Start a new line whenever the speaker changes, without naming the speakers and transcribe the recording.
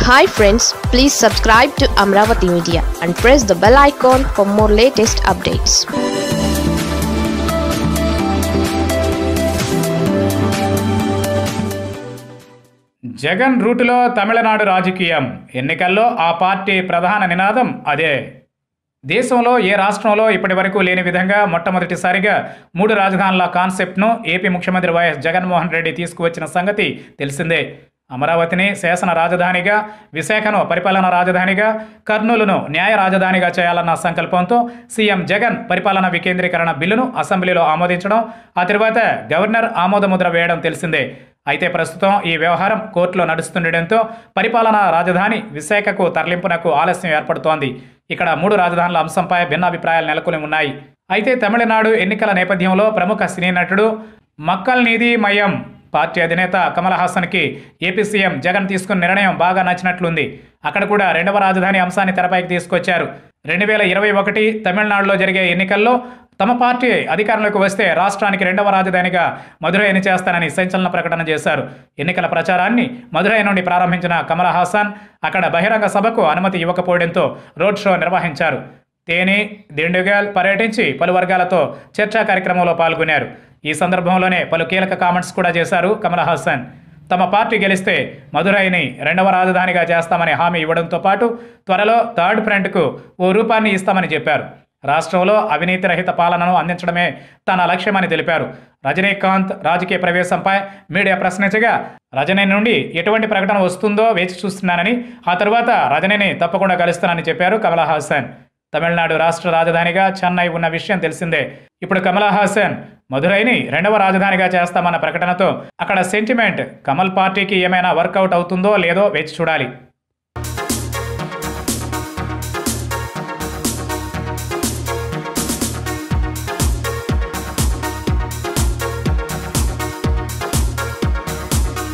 hi friends please subscribe to Amaravati media and press the bell icon for more latest updates
Jagan రూటులో తమిళనాడు రాజకీయం ఎన్నికల్లో ఆ party ప్రధాన నినాదం అదే దేశంలో ఏ రాష్ట్రంలో ఇప్పటి వరకు లేని విధంగా మొట్టమొదటిసారిగా మూడు రాజధానుల కాన్సెప్ట్ను ఏపీ ముఖ్యమంత్రి వైఎస్ జగన్మోహన్ రెడ్డి తీసుకువచ్చిన సంగతి తెలిసిందే అమరావతిని శాసన రాజధానిగా విశాఖను పరిపాలనా రాజధానిగా కర్నూలును న్యాయ రాజధానిగా చేయాలన్న సంకల్పంతో సీఎం జగన్ పరిపాలనా వికేంద్రీకరణ బిల్లును అసెంబ్లీలో ఆమోదించడం ఆ తర్వాత గవర్నర్ ఆమోదముద్ర వేయడం తెలిసిందే అయితే ప్రస్తుతం ఈ వ్యవహారం కోర్టులో నడుస్తుండటంతో పరిపాలనా రాజధాని విశాఖకు తరలింపునకు ఆలస్యం ఏర్పడుతోంది ఇక్కడ మూడు రాజధానుల అంశంపై భిన్నాభిప్రాయాలు నెలకొని ఉన్నాయి అయితే తమిళనాడు ఎన్నికల నేపథ్యంలో ప్రముఖ సినీ నటుడు మక్కల్ నీది మయం పార్టీ అధినేత కమల్ హాసన్కి ఏపీ సీఎం జగన్ తీసుకున్న నిర్ణయం బాగా నచ్చినట్లుంది అక్కడ కూడా రెండవ రాజధాని అంశాన్ని తెరపైకి తీసుకొచ్చారు రెండు వేల ఇరవై ఒకటి తమిళనాడులో జరిగే ఎన్నికల్లో తమ పార్టీ అధికారంలోకి వస్తే రాష్ట్రానికి రెండవ రాజధానిగా మధురైని చేస్తానని సంచలన ప్రకటన చేశారు ఎన్నికల ప్రచారాన్ని మధురై నుండి ప్రారంభించిన కమల్ హాసన్ అక్కడ బహిరంగ సభకు అనుమతి ఇవ్వకపోవడంతో రోడ్ షో నిర్వహించారు తేని దిండుగల్ పర్యటించి పలు వర్గాలతో చర్చా కార్యక్రమంలో పాల్గొన్నారు ఈ సందర్భంలోనే పలు కీలక కామెంట్స్ కూడా చేశారు కమల్ హాసన్ తమ పార్టీ గెలిస్తే మదురైని రెండవ రాజధానిగా చేస్తామని హామీ ఇవ్వడంతో పాటు త్వరలో థర్డ్ ఫ్రంట్కు ఓ రూపాన్ని ఇస్తామని చెప్పారు రాష్ట్రంలో అవినీతి రహిత పాలనను అందించడమే తన లక్ష్యమని తెలిపారు రజనీకాంత్ రాజకీయ ప్రవేశంపై మీడియా ప్రశ్నించగా రజనీ నుండి ఎటువంటి ప్రకటన వస్తుందో వేచి చూస్తున్నానని ఆ తర్వాత రజనీని తప్పకుండా కలుస్తానని చెప్పారు కమల్ హాసన్ తమిళనాడు రాష్ట్ర రాజధానిగా చెన్నై ఉన్న విషయం తెలిసిందే ఇప్పుడు కమల్ హాసన్ మధురైని రెండవ రాజధానిగా చేస్తామన్న ప్రకటనతో అక్కడ సెంటిమెంట్ కమల్ పార్టీకి ఏమైనా వర్కౌట్ అవుతుందో లేదో వేచి చూడాలి